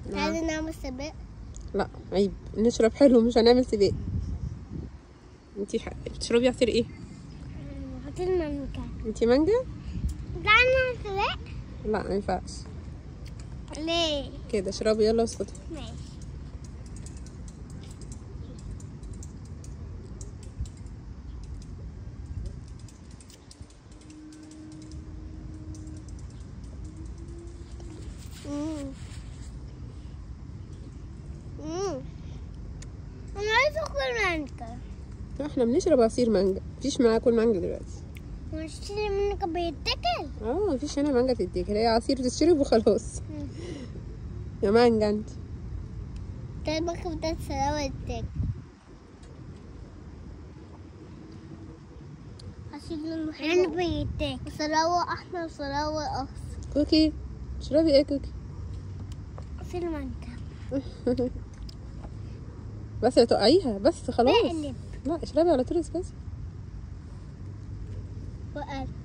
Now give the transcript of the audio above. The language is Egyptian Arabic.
تعالي نعمل سباق لا عيب نشرب حلو مش هنعمل سباق انتي ح... بتشربي عصير ايه حط المانجا انتي مانجا تعالي نعمل سباق لا ما ينفعش ليه كده اشربي يلا واسكتي ماشي مم. مم. انا عايزه اكل مانجا احنا بنشرب عصير مانجا مفيش معاه كل مانجا دلوقتي ونشتري مانجا بيتاكل اه مفيش هنا مانجا تتاكل هي عصير تشرب وخلاص يا مانجا انت ده المانجا بتاعت سلاوة يتاكل عصير لونه حلو عنب يتاكل وسلاوة احمر وسلاوة اخضر كوكي اشربي ايه كوكي عصير مانجا بس تقعيها بس خلاص بقلب لا اشربي على طول اسكتي وقلب